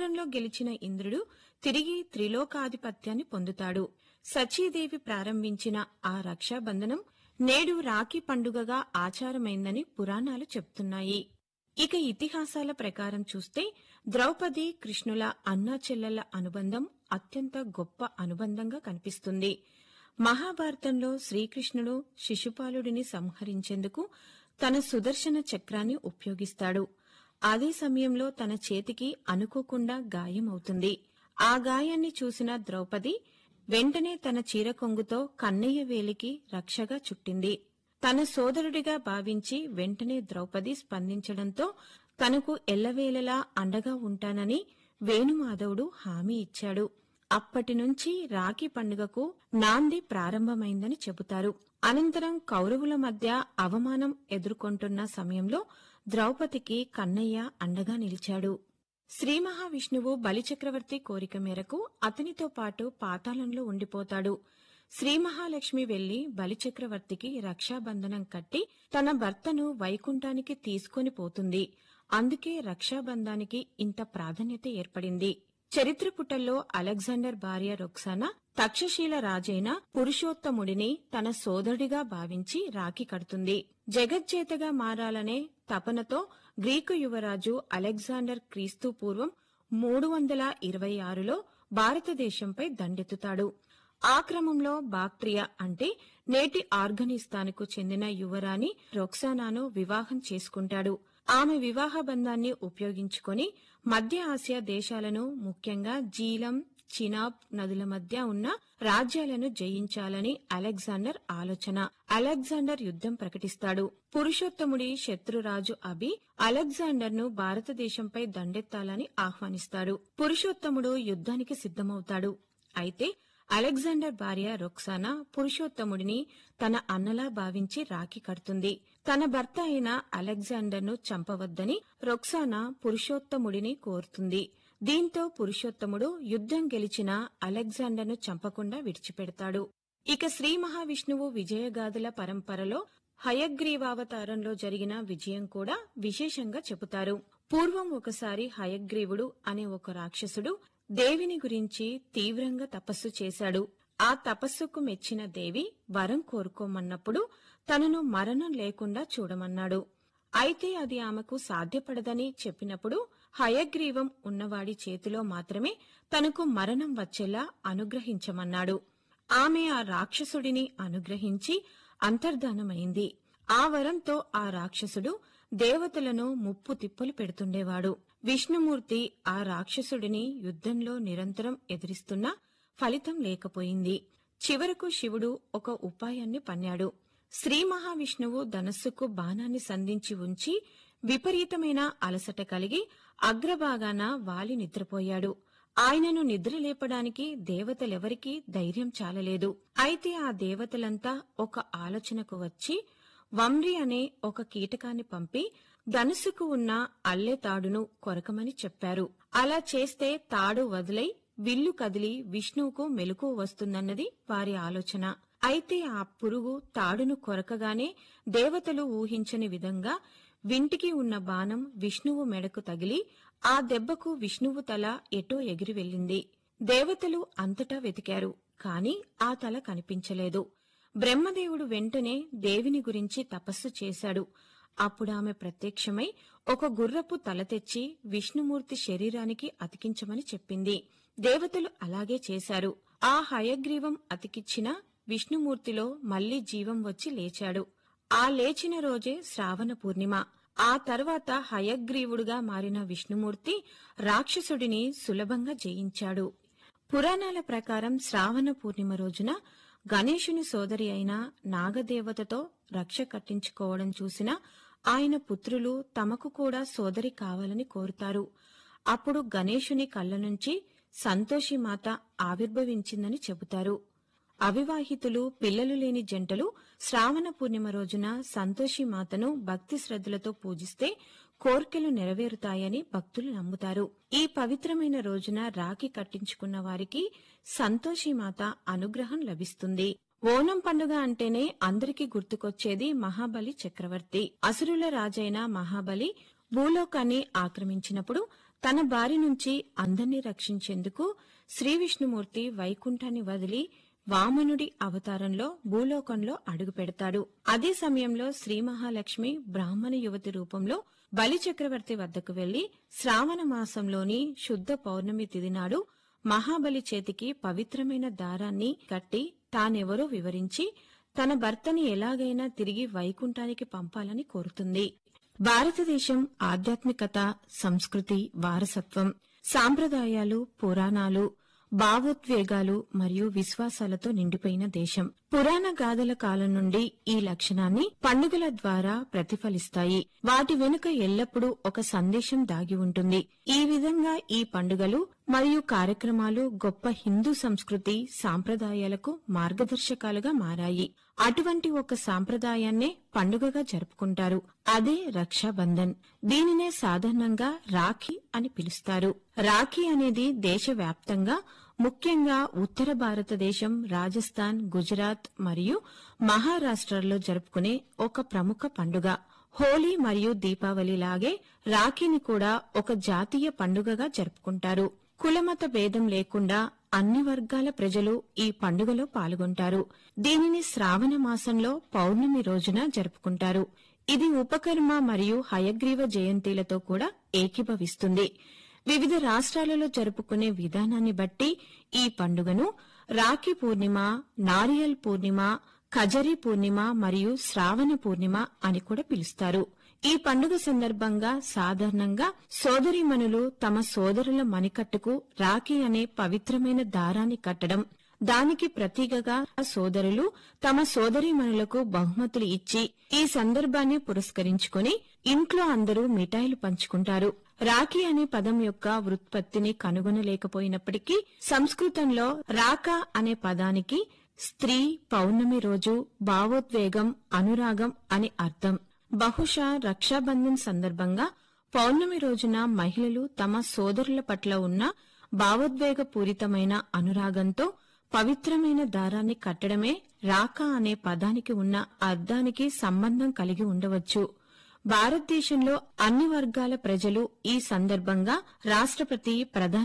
సమరంలో గెలిచిన ఇంద్రుడు తిరిగి త్రిలోకాధిపత్యాన్ని పొందుతాడు సచీదేవి ప్రారంభించిన ఆ రక్షాబంధనం నేడు రాఖీ పండుగగా ఆచారమైందని పురాణాలు చెప్తున్నాయి ఇక ఇతిహాసాల ప్రకారం చూస్తే ద్రౌపది కృష్ణుల అన్నా చెల్లెళ్ల అనుబంధం అత్యంత గొప్ప అనుబంధంగా కనిపిస్తుంది మహాభారతంలో శ్రీకృష్ణుడు శిశుపాలుడిని సంహరించేందుకు తన సుదర్శన చక్రాన్ని ఉపయోగిస్తాడు అదే సమయంలో తన చేతికి అనుకోకుండా గాయమవుతుంది ఆ గాయాన్ని చూసిన ద్రౌపది వెంటనే తన చీర కొంగుతో కన్నయ్య వేలికి రక్షగా చుట్టింది తన సోదరుడిగా భావించి వెంటనే ద్రౌపది స్పందించడంతో తనకు ఎల్లవేళలా అండగా ఉంటానని వేణుమాధవుడు హామీ ఇచ్చాడు అప్పటి నుంచి రాఖీ పండుగకు నాంది ప్రారంభమైందని చెబుతారు అనంతరం కౌరవుల మధ్య అవమానం ఎదుర్కొంటున్న సమయంలో ద్రౌపదికి కన్నయ్య అండగా నిలిచాడు శ్రీ మహావిష్ణువు బలిచక్రవర్తి కోరిక మేరకు అతనితో పాటు పాతాళంలో ఉండిపోతాడు శ్రీ మహాలక్ష్మి వెళ్లి బలిచక్రవర్తికి రక్షాబంధనం కట్టి తన భర్తను వైకుంఠానికి తీసుకొని పోతుంది అందుకే రక్షాబంధానికి ఇంత ప్రాధాన్యత ఏర్పడింది చరిత్ర పుటల్లో అలెగ్జాండర్ భార్య రొక్సానా తక్షశీల రాజైన పురుషోత్తముడిని తన సోదరుడిగా భావించి రాఖీ కడుతుంది జగజ్జేతగా మారాలనే తపనతో గ్రీకు యువరాజు అలెగ్జాండర్ క్రీస్తు పూర్వం మూడు వందల ఇరవై ఆరులో భారతదేశంపై దండెత్తుతాడు ఆ క్రమంలో బాక్ట్రియా అంటే నేటి ఆర్గనిస్తాన్కు చెందిన యువరాణి రొక్సానాను వివాహం చేసుకుంటాడు ఆమె వివాహ బంధాన్ని ఉపయోగించుకొని మధ్య ఆసియా దేశాలను ముఖ్యంగా జీలం చినాబ్ నదుల మధ్య ఉన్న రాజ్యాలను జయించాలని అలెగ్జాండర్ ఆలోచన అలెగ్జాండర్ యుద్ధం ప్రకటిస్తాడు పురుషోత్తముడి శత్రురాజు అబి అలెగ్జాండర్ ను భారతదేశంపై దండెత్తాలని ఆహ్వానిస్తాడు పురుషోత్తముడు యుద్ధానికి సిద్ధమవుతాడు అయితే అలెగ్జాండర్ భార్య రొక్సానా పురుషోత్తముడిని తన అన్నలా భావించి రాఖీ కడుతుంది తన భర్త అయిన అలెగ్జాండర్ను చంపవద్దని రొక్సానా పురుషోత్తముడిని కోరుతుంది దీంతో పురుషోత్తముడు యుద్ధం గెలిచిన అలెగ్జాండర్ను చంపకుండా విడిచిపెడతాడు ఇక శ్రీ మహావిష్ణువు విజయగాథల పరంపరలో హయగ్రీవావతారంలో జరిగిన విజయం కూడా విశేషంగా చెబుతారు పూర్వం ఒకసారి హయగ్రీవుడు అనే ఒక రాక్షసుడు దేవిని గురించి తీవ్రంగా తపస్సు చేశాడు ఆ తపస్సుకు మెచ్చిన దేవి వరం కోరుకోమన్నప్పుడు తనను మరణం లేకుండా చూడమన్నాడు అయితే అది ఆమెకు సాధ్యపడదని చెప్పినప్పుడు హయగ్రీవం ఉన్నవాడి చేతిలో మాత్రమే తనకు మరణం వచ్చేలా అనుగ్రహించమన్నాడు ఆమె ఆ రాక్షసుడిని అనుగ్రహించి అంతర్ధానమైంది ఆ వరంతో ఆ రాక్షసుడు దేవతలను ముప్పు తిప్పలు పెడుతుండేవాడు విష్ణుమూర్తి ఆ రాక్షసుడిని యుద్ధంలో నిరంతరం ఎదిరిస్తున్నా ఫలితం లేకపోయింది చివరకు శివుడు ఒక ఉపాయాన్ని పన్నాడు శ్రీ మహావిష్ణువు ధనస్సుకు బాణాన్ని సంధించి ఉంచి విపరీతమైన అలసట కలిగి అగ్రభాగాన వాలి నిద్రపోయాడు ఆయనను నిద్రలేపడానికి దేవతలెవరికీ ధైర్యం చాలలేదు అయితే ఆ దేవతలంతా ఒక ఆలోచనకు వచ్చి వమ్రి అనే ఒక కీటకాన్ని పంపి ధనుసుకు ఉన్న అల్లె తాడును కొరకమని చెప్పారు అలా చేస్తే తాడు వదిలై విల్లు కదిలి విష్ణువుకు మెలకు వస్తుందన్నది వారి ఆలోచన అయితే ఆ పురుగు తాడును కొరకగానే దేవతలు ఊహించని విధంగా వింటికి ఉన్న బాణం విష్ణువు మెడకు తగిలి ఆ దెబ్బకు విష్ణువు తల ఎటో ఎగిరి వెళ్ళింది దేవతలు అంతటా వెతికారు కాని ఆ తల కనిపించలేదు బ్రహ్మదేవుడు వెంటనే దేవిని గురించి తపస్సు చేశాడు అప్పుడామె ప్రత్యక్షమై ఒక గుర్రపు తల తెచ్చి విష్ణుమూర్తి శరీరానికి అతికించమని చెప్పింది దేవతలు అలాగే చేశారు ఆ హయగ్రీవం అతికిచ్చిన విష్ణుమూర్తిలో మళ్లీ జీవం వచ్చి లేచాడు ఆ లేచిన రోజే శ్రావణ పూర్ణిమ ఆ తర్వాత హయగ్రీవుడుగా మారిన విష్ణుమూర్తి రాక్షసుడిని సులభంగా జయించాడు పురాణాల ప్రకారం శ్రావణ పూర్ణిమ రోజున గణేశుని సోదరి అయిన నాగదేవతతో రక్ష కట్టించుకోవడం చూసిన ఆయన పుత్రులు తమకు కూడా సోదరి కావాలని కోరుతారు అప్పుడు గణేశుని కళ్ళ నుంచి సంతోషిమాత ఆవిర్భవించిందని చెబుతారు అవివాహితులు పిల్లలు లేని జంటలు శ్రావణ పూర్ణిమ రోజున సంతోషి మాతను భక్తి శ్రద్ధలతో పూజిస్తే కోర్కెలు నెరవేరుతాయని భక్తులు నమ్ముతారు ఈ పవిత్రమైన రోజున రాఖీ కట్టించుకున్న వారికి సంతోషి మాత అనుగ్రహం లభిస్తుంది ఓనం పండుగ అంటేనే అందరికీ గుర్తుకొచ్చేది మహాబలి చక్రవర్తి అసురుల రాజైన మహాబలి భూలోకాన్ని ఆక్రమించినప్పుడు తన బారి నుంచి అందర్నీ రక్షించేందుకు శ్రీ విష్ణుమూర్తి వైకుంఠాన్ని వదిలి వామనుడి అవతారంలో భూలోకంలో అడుగుపెడతాడు అదే సమయంలో శ్రీ మహాలక్ష్మి బ్రాహ్మణ యువతి రూపంలో బలి చక్రవర్తి వద్దకు వెళ్లి శ్రావణ మాసంలోని శుద్ధ పౌర్ణమి తిథి నాడు మహాబలి చేతికి పవిత్రమైన దారాన్ని కట్టి తానెవరో వివరించి తన భర్తని ఎలాగైనా తిరిగి వైకుంఠానికి పంపాలని కోరుతుంది భారతదేశం ఆధ్యాత్మికత సంస్కృతి వారసత్వం సాంప్రదాయాలు పురాణాలు భావోద్వేగాలు మరియు విశ్వాసాలతో నిండిపోయిన దేశం పురాణ గాథల కాలం నుండి ఈ లక్షణాన్ని పండుగల ద్వారా ప్రతిఫలిస్తాయి వాటి వెనుక ఎల్లప్పుడూ ఒక సందేశం దాగి ఉంటుంది ఈ విధంగా ఈ పండుగలు మరియు కార్యక్రమాలు గొప్ప హిందూ సంస్కృతి సాంప్రదాయాలకు మార్గదర్శకాలుగా మారాయి అటువంటి ఒక సాంప్రదాయాన్నే పండుగగా జరుపుకుంటారు అదే రక్షాబంధన్ దీనినే సాధారణంగా రాఖీ అని పిలుస్తారు రాఖీ అనేది దేశవ్యాప్తంగా ముఖ్యంగా ఉత్తర భారతదేశం రాజస్థాన్ గుజరాత్ మరియు మహారాష్ట్రలో జరుపుకునే ఒక ప్రముఖ పండుగ హోలీ మరియు దీపావళి లాగే రాఖీని కూడా ఒక జాతీయ పండుగగా జరుపుకుంటారు కులమత భేదం లేకుండా అన్ని వర్గాల ప్రజలు ఈ పండుగలో పాల్గొంటారు దీనిని శ్రావణ మాసంలో పౌర్ణమి రోజున జరుపుకుంటారు ఇది ఉపకర్మ మరియు హయగ్రీవ జయంతిలతో కూడా ఏకీభవిస్తుంది వివిధ రాష్ట్రాలలో జరుపుకునే విధానాన్ని బట్టి ఈ పండుగను రాఖీ పూర్ణిమ నారియల్ పూర్ణిమ ఖజరీ పూర్ణిమ మరియు శ్రావణ పూర్ణిమ అని కూడా పిలుస్తారు ఈ పండుగ సందర్భంగా సాధారణంగా సోదరీమణులు తమ సోదరుల మణికట్టుకు రాఖీ అనే పవిత్రమైన దారాన్ని కట్టడం దానికి ప్రతీకగా సోదరులు తమ సోదరీమణులకు బహుమతులు ఇచ్చి ఈ సందర్భాన్ని పురస్కరించుకుని ఇంట్లో అందరూ మిఠాయిలు పంచుకుంటారు రాఖీ అనే పదం యొక్క వృత్పత్తిని కనుగొనలేకపోయినప్పటికీ సంస్కృతంలో రాక అనే పదానికి స్త్రీ పౌర్ణమి రోజు భావోద్వేగం అనురాగం అని అర్థం బహుశా రక్షాబంధన్ సందర్భంగా పౌర్ణమి రోజున మహిళలు తమ సోదరుల పట్ల ఉన్న భావోద్వేగపూరితమైన అనురాగంతో పవిత్రమైన దారాన్ని కట్టడమే రాక అనే పదానికి ఉన్న అర్థానికి సంబంధం కలిగి ఉండవచ్చు భారతదేశంలో అన్ని వర్గాల ప్రజలు ఈ సందర్భంగా రాష్ట్రపతి ప్రధాన